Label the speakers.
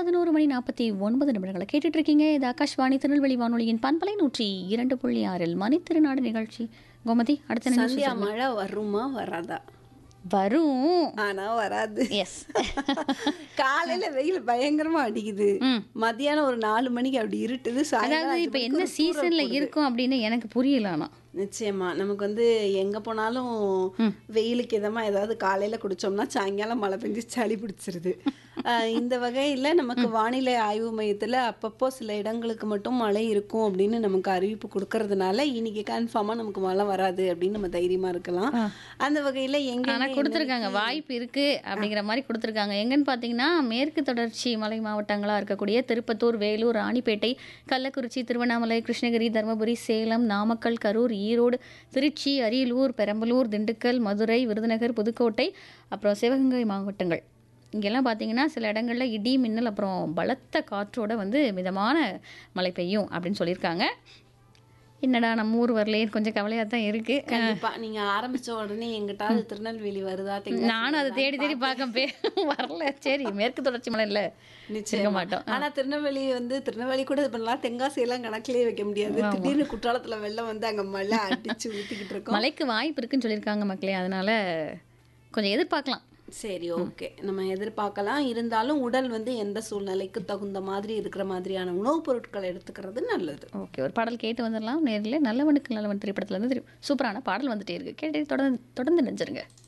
Speaker 1: பதினோரு மணி நாற்பத்தி ஒன்பது நிமிடங்களை கேட்டுட்டு இருக்கீங்க இது ஆகாஷ்வாணி திருநெல்வேலி வானொலியின் பண்பலை நூற்றி இரண்டு புள்ளி ஆறில் மணித்திருநாடு நிகழ்ச்சி கோமதி அடுத்த நிகழ்ச்சி
Speaker 2: சந்தியா மழை வருமா வராதா
Speaker 1: வரும்
Speaker 2: ஆனா வராது
Speaker 1: எஸ்
Speaker 2: காலையில வெயில் பயங்கரமா அடிக்குது
Speaker 1: ம்.
Speaker 2: மத்தியானம் ஒரு நாலு மணிக்கு அப்படி இருட்டுது சாயங்காலம்
Speaker 1: அதாவது
Speaker 2: அஞ்சு
Speaker 1: இப்ப
Speaker 2: மணிக்கு
Speaker 1: என்ன
Speaker 2: ஒரு தூறல்
Speaker 1: சீசன்ல
Speaker 2: போடுது.
Speaker 1: இருக்கும் அப்படின்னு எனக்கு புரியல ஆனா
Speaker 2: நிச்சயமா நமக்கு வந்து எங்க போனாலும் வெயிலுக்கு இதமா ஏதாவது காலையில குடிச்சோம்னா சாயங்காலம் மழை பெஞ்சு சளி பிடிச்சிருது ஆஹ் இந்த வகையில நமக்கு வானிலை ஆய்வு மையத்துல அப்பப்போ சில இடங்களுக்கு மட்டும் மழை இருக்கும் அப்படின்னு நமக்கு அறிவிப்பு கொடுக்கறதுனால இன்னைக்கு கன்ஃபார்மா நமக்கு மழை வராது அப்படின்னு நம்ம தைரியமா இருக்கலாம் அந்த வகையில எங்க
Speaker 1: ஆனா கொடுத்துருக்காங்க வாய்ப்பு இருக்கு அப்படிங்கிற மாதிரி கொடுத்துருக்காங்க எங்கன்னு பார்த்தீங்கன்னா மேற்கு தொடர்ச்சி மலை மாவட்டங்களா இருக்கக்கூடிய திருப்பத்தூர் வேலூர் ராணிப்பேட்டை கள்ளக்குறிச்சி திருவண்ணாமலை கிருஷ்ணகிரி தருமபுரி சேலம் நாமக்கல் கரூர் ஈரோடு திருச்சி அரியலூர் பெரம்பலூர் திண்டுக்கல் மதுரை விருதுநகர் புதுக்கோட்டை அப்புறம் சிவகங்கை மாவட்டங்கள் இங்கெல்லாம் பார்த்தீங்கன்னா சில இடங்களில் இடி மின்னல் அப்புறம் பலத்த காற்றோட வந்து மிதமான மழை பெய்யும் அப்படின்னு சொல்லியிருக்காங்க என்னடா நம்ம ஊர் வரலையே கொஞ்சம் கவலையாக தான் இருக்குது
Speaker 2: கண்டிப்பா நீங்க ஆரம்பிச்ச உடனே எங்கிட்டாவது திருநெல்வேலி வருதா தென்காசி
Speaker 1: நானும் அதை தேடி தேடி பார்க்க பே வரல சரி மேற்கு தொடர்ச்சி மலை இல்லை இருக்க
Speaker 2: நிச்சயமா.
Speaker 1: மாட்டோம்
Speaker 2: ஆனா திருநெல்வேலி வந்து திருநெல்வேலி கூட இது பண்ணலாம் தென்காசி எல்லாம் கணக்கிலே வைக்க முடியாது திடீர்னு குற்றாலத்துல வெள்ளம் வந்து அங்க மழை அடிச்சு ஊத்திக்கிட்டு இருக்கோம்
Speaker 1: மலைக்கு வாய்ப்பு இருக்குன்னு சொல்லியிருக்காங்க மக்களே அதனால கொஞ்சம் எதிர்பார்க்கலாம்
Speaker 2: சரி ஓகே நம்ம எதிர்பார்க்கலாம் இருந்தாலும் உடல் வந்து எந்த சூழ்நிலைக்கு தகுந்த மாதிரி இருக்கிற மாதிரியான உணவுப் பொருட்களை எடுத்துக்கிறது நல்லது
Speaker 1: ஓகே ஒரு பாடல் கேட்டு வந்துடலாம் நேரில் நல்லவனுக்கு நல்லவன் திரைப்படத்துல இருந்து திரு- சூப்பரான பாடல் வந்துட்டே இருக்கு கேட்டு தொடர்ந்து தொடர்ந்து நினைச்சிருங்க